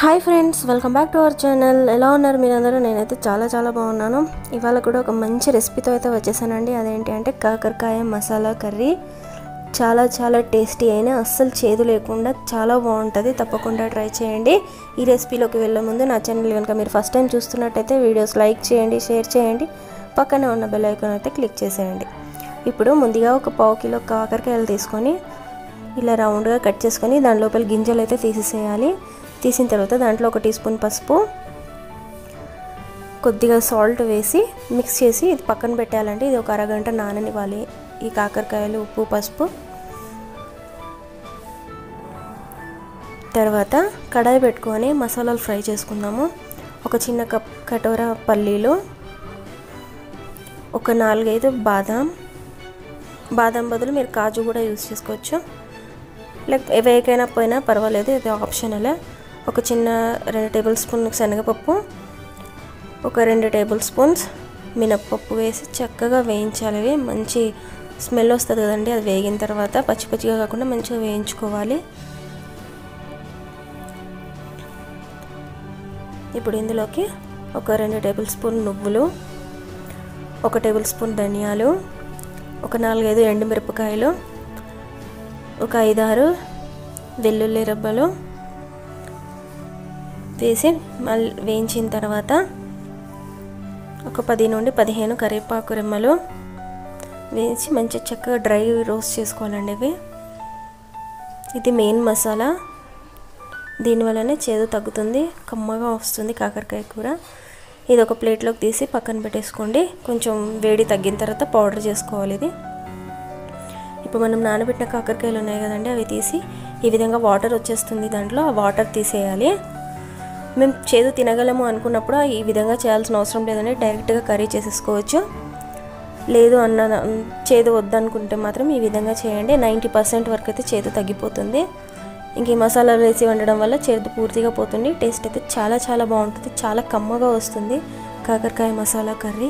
hi friends welcome back to our channel ఎలా ఉన్నారు మీరందరూ నేనైతే చాలా చాలా బాగున్నాను ఇవాళ కూడా ఒక మంచి రెసిపీతో అయితే వచ్చేసానండి అదేంటి అంటే కాకరకాయ మసాలా కర్రీ చాలా చాలా టేస్టీ అయిన అస్సలు చేదు లేకుండా చాలా బాగుంటుంది తప్పకుండా ట్రై చేయండి ఈ రెసిపీలోకి వెళ్ళే ముందు నా ఛానల్ కనుక మీరు ఫస్ట్ టైం చూస్తున్నట్టయితే వీడియోస్ లైక్ చేయండి షేర్ చేయండి పక్కనే ఉన్న బెల్ ఐకాన్ అయితే క్లిక్ చేసేయండి ఇప్పుడు ముందుగా ఒక పావు కిలో కాకరకాయలు తీసుకొని ఇలా రౌండ్గా కట్ చేసుకొని దాని లోపల గింజలు అయితే తీసేసేయాలి తీసిన తర్వాత దాంట్లో ఒక టీ స్పూన్ పసుపు కొద్దిగా సాల్ట్ వేసి మిక్స్ చేసి ఇది పక్కన పెట్టాలంటే ఇది ఒక అరగంట నాననివ్వాలి ఈ కాకరకాయలు ఉప్పు పసుపు తర్వాత కడాయి పెట్టుకొని మసాలాలు ఫ్రై చేసుకుందాము ఒక చిన్న కప్ కటోరా పల్లీలు ఒక నాలుగైదు బాదాం బాదం బదులు మీరు కాజు కూడా యూస్ చేసుకోవచ్చు లైక్ వేయకైనా పోయినా పర్వాలేదు ఇది ఆప్షనల్ ఒక చిన్న రెండు టేబుల్ స్పూన్ శనగపప్పు ఒక రెండు టేబుల్ స్పూన్స్ మినప్పప్పు వేసి చక్కగా వేయించాలి అవి మంచి స్మెల్ వస్తుంది కదండి అది వేగిన తర్వాత పచ్చి పచ్చిగా కాకుండా మంచిగా వేయించుకోవాలి ఇప్పుడు ఇందులోకి ఒక రెండు టేబుల్ స్పూన్ నువ్వులు ఒక టేబుల్ స్పూన్ ధనియాలు ఒక నాలుగైదు ఎండుమిరపకాయలు ఒక ఐదారు వెల్లుల్లి రెబ్బలు వేసి మళ్ళీ వేయించిన తర్వాత ఒక పది నుండి పదిహేను కరివేపాకు రెమ్మలు వేసి మంచి చక్కగా డ్రై రోస్ట్ చేసుకోవాలండి ఇవి ఇది మెయిన్ మసాలా దీనివల్లనే చేదు తగ్గుతుంది కమ్మగా వస్తుంది కాకరకాయ కూర ఇది ఒక ప్లేట్లోకి తీసి పక్కన పెట్టేసుకోండి కొంచెం వేడి తగ్గిన తర్వాత పౌడర్ చేసుకోవాలి ఇది ఇప్పుడు మనం నానబెట్టిన కాకరకాయలు ఉన్నాయి కదండి అవి తీసి ఈ విధంగా వాటర్ వచ్చేస్తుంది దాంట్లో ఆ వాటర్ తీసేయాలి మేము చేదు తినగలము అనుకున్నప్పుడు ఈ విధంగా చేయాల్సిన అవసరం లేదండి డైరెక్ట్గా కర్రీ చేసేసుకోవచ్చు లేదు అన్న చేదు వద్దనుకుంటే మాత్రం ఈ విధంగా చేయండి నైంటీ పర్సెంట్ వరకు అయితే చేదు తగ్గిపోతుంది ఇంక ఈ మసాలాలు వేసి వండడం వల్ల చేదు పూర్తిగా పోతుంది టేస్ట్ అయితే చాలా చాలా బాగుంటుంది చాలా కమ్మగా వస్తుంది కాకరకాయ మసాలా కర్రీ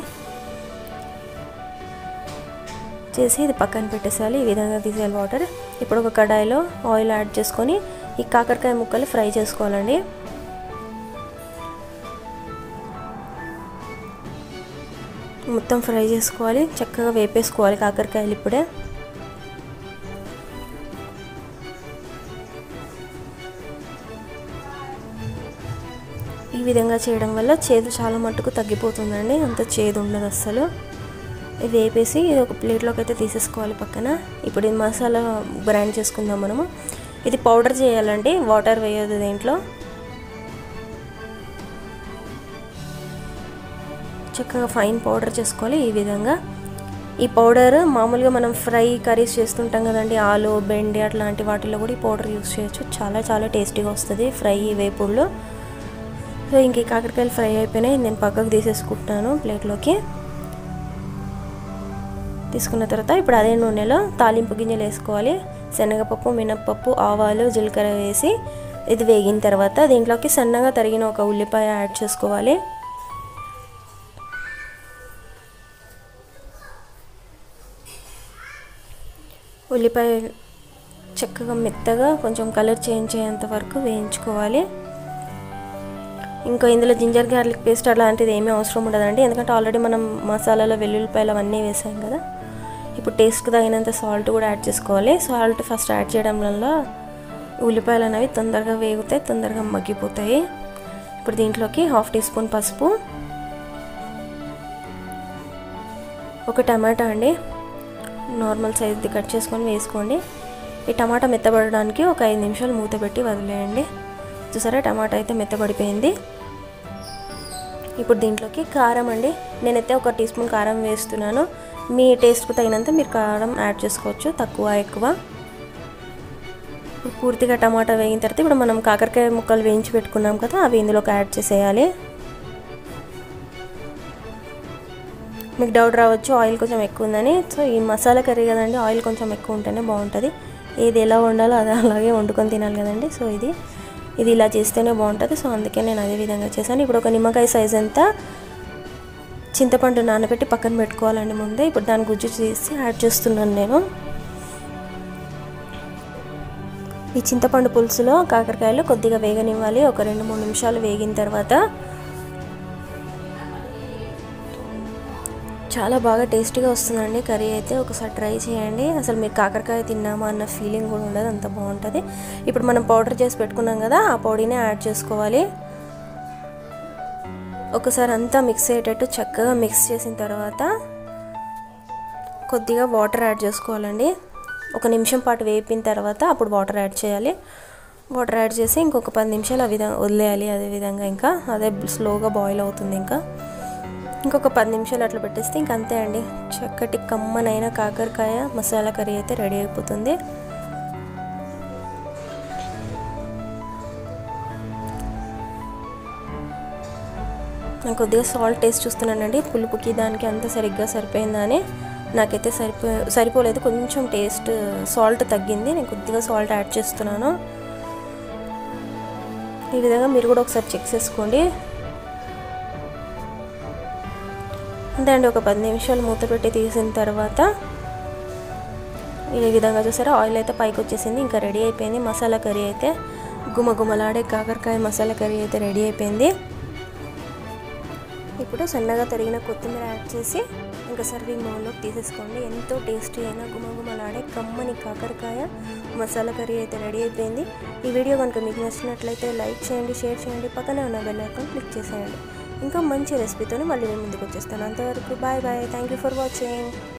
చేసి ఇది పక్కన పెట్టేసేయాలి ఈ విధంగా తీసేయాలి వాటర్ ఇప్పుడు ఒక కడాయిలో ఆయిల్ యాడ్ చేసుకొని ఈ కాకరకాయ ముక్కలు ఫ్రై చేసుకోవాలండి మొత్తం ఫ్రై చేసుకోవాలి చక్కగా వేపేసుకోవాలి కాకరకాయలు ఇప్పుడే ఈ విధంగా చేయడం వల్ల చేదు చాలా మట్టుకు తగ్గిపోతుందండి అంత చేదు ఉండదు అస్సలు ఇది వేపేసి ఇది ఒక ప్లేట్లోకి అయితే తీసేసుకోవాలి పక్కన ఇప్పుడు ఈ మసాలా గ్రైండ్ చేసుకుందాం మనము ఇది పౌడర్ చేయాలండి వాటర్ వేయదు దీంట్లో చక్కగా ఫైన్ పౌడర్ చేసుకోవాలి ఈ విధంగా ఈ పౌడర్ మామూలుగా మనం ఫ్రై కర్రీస్ చేస్తుంటాం కదండి ఆలు బెండి అట్లాంటి వాటిలో కూడా ఈ పౌడర్ యూస్ చేయొచ్చు చాలా చాలా టేస్టీగా వస్తుంది ఫ్రై వేపుళ్ళు సో ఇంక ఈ కాకరకాయలు ఫ్రై అయిపోయినాయి నేను పక్కకు తీసేసుకుంటున్నాను ప్లేట్లోకి తీసుకున్న తర్వాత ఇప్పుడు అదే నూనెలో తాలింపు గింజలు వేసుకోవాలి శనగపప్పు మినప్పప్పు ఆవాలు జీలకర్ర వేసి ఇది వేగిన తర్వాత దీంట్లోకి సన్నగా తరిగిన ఒక ఉల్లిపాయ యాడ్ చేసుకోవాలి ఉల్లిపాయ చక్కగా మెత్తగా కొంచెం కలర్ చేంజ్ అయ్యేంత వరకు వేయించుకోవాలి ఇంకా ఇందులో జింజర్ గార్లిక్ పేస్ట్ అలాంటిది ఏమీ అవసరం ఉండదండి ఎందుకంటే ఆల్రెడీ మనం మసాలాలో వెల్లుల్లిపాయలు అవన్నీ వేసాం కదా ఇప్పుడు టేస్ట్కి తగినంత సాల్ట్ కూడా యాడ్ చేసుకోవాలి సాల్ట్ ఫస్ట్ యాడ్ చేయడం వల్ల ఉల్లిపాయలు అనేవి తొందరగా వేగుతాయి తొందరగా మగ్గిపోతాయి ఇప్పుడు దీంట్లోకి హాఫ్ టీ స్పూన్ పసుపు ఒక టమాటా అండి నార్మల్ సైజ్ది కట్ చేసుకొని వేసుకోండి ఈ టమాటా మెత్తబడడానికి ఒక ఐదు నిమిషాలు మూత పెట్టి వదిలేయండి చూసారా టమాటా అయితే మెత్తబడిపోయింది ఇప్పుడు దీంట్లోకి కారం అండి నేనైతే ఒక టీ స్పూన్ కారం వేస్తున్నాను మీ టేస్ట్కు తగినంత మీరు కారం యాడ్ చేసుకోవచ్చు తక్కువ ఎక్కువ ఇప్పుడు పూర్తిగా టమాటా వేగిన తర్వాత ఇప్పుడు మనం కాకరకాయ ముక్కలు వేయించి పెట్టుకున్నాం కదా అవి ఇందులోకి యాడ్ చేసేయాలి మీకు డౌట్ రావచ్చు ఆయిల్ కొంచెం ఎక్కువ ఉందని సో ఈ మసాలా కర్రీ కదండి ఆయిల్ కొంచెం ఎక్కువ ఉంటేనే బాగుంటుంది ఏది ఎలా వండాలో అది అలాగే వండుకొని తినాలి కదండి సో ఇది ఇది ఇలా చేస్తేనే బాగుంటుంది సో అందుకే నేను అదే విధంగా చేశాను ఇప్పుడు ఒక నిమ్మకాయ సైజ్ అంతా చింతపండు నానబెట్టి పక్కన పెట్టుకోవాలండి ముందే ఇప్పుడు దాని గుజ్జు చేసి యాడ్ చేస్తున్నాను నేను ఈ చింతపండు పులుసులో కాకరకాయలు కొద్దిగా వేగనివ్వాలి ఒక రెండు మూడు నిమిషాలు వేగిన తర్వాత చాలా బాగా టేస్టీగా వస్తుందండి కర్రీ అయితే ఒకసారి ట్రై చేయండి అసలు మీరు కాకరకాయ తిన్నామా అన్న ఫీలింగ్ కూడా ఉండదు అంత బాగుంటుంది ఇప్పుడు మనం పౌడర్ చేసి పెట్టుకున్నాం కదా ఆ పొడిని యాడ్ చేసుకోవాలి ఒకసారి అంతా మిక్స్ అయ్యేటట్టు చక్కగా మిక్స్ చేసిన తర్వాత కొద్దిగా వాటర్ యాడ్ చేసుకోవాలండి ఒక నిమిషం పాటు వేపిన తర్వాత అప్పుడు వాటర్ యాడ్ చేయాలి వాటర్ యాడ్ చేసి ఇంకొక పది నిమిషాలు ఆ విధంగా వదిలేయాలి అదే విధంగా ఇంకా అదే స్లోగా బాయిల్ అవుతుంది ఇంకా ఇంకొక పది నిమిషాలు అట్లా పెట్టేస్తే ఇంక అంతే అండి చక్కటి కమ్మనైన కాకరకాయ మసాలా కర్రీ అయితే రెడీ అయిపోతుంది నేను కొద్దిగా సాల్ట్ టేస్ట్ చూస్తున్నానండి పులుపుకి దానికి అంత సరిగ్గా సరిపోయిందని నాకైతే సరిపో సరిపోలేదు కొంచెం టేస్ట్ సాల్ట్ తగ్గింది నేను కొద్దిగా సాల్ట్ యాడ్ చేస్తున్నాను ఈ విధంగా మీరు కూడా ఒకసారి చెక్ చేసుకోండి అంతే అండి ఒక పది నిమిషాలు మూత పెట్టి తీసిన తర్వాత ఈ విధంగా చూసారా ఆయిల్ అయితే పైకి వచ్చేసింది ఇంకా రెడీ అయిపోయింది మసాలా కర్రీ అయితే గుమగుమలాడే కాకరకాయ మసాలా కర్రీ అయితే రెడీ అయిపోయింది ఇప్పుడు సన్నగా తరిగిన కొత్తిమీర యాడ్ చేసి ఇంకా సర్వింగ్ బౌల్లోకి తీసేసుకోండి ఎంతో టేస్టీ అయిన గుమగుమలాడే కమ్మని కాకరకాయ మసాలా కర్రీ అయితే రెడీ అయిపోయింది ఈ వీడియో కనుక మీకు నచ్చినట్లయితే లైక్ చేయండి షేర్ చేయండి పక్కనే ఉన్న బెల్ ఐకాన్ క్లిక్ చేసేయండి ఇంకా మంచి రెసిపీతో మళ్ళీ నేను ముందుకు వచ్చేస్తాను అంతవరకు bye bye thank you for watching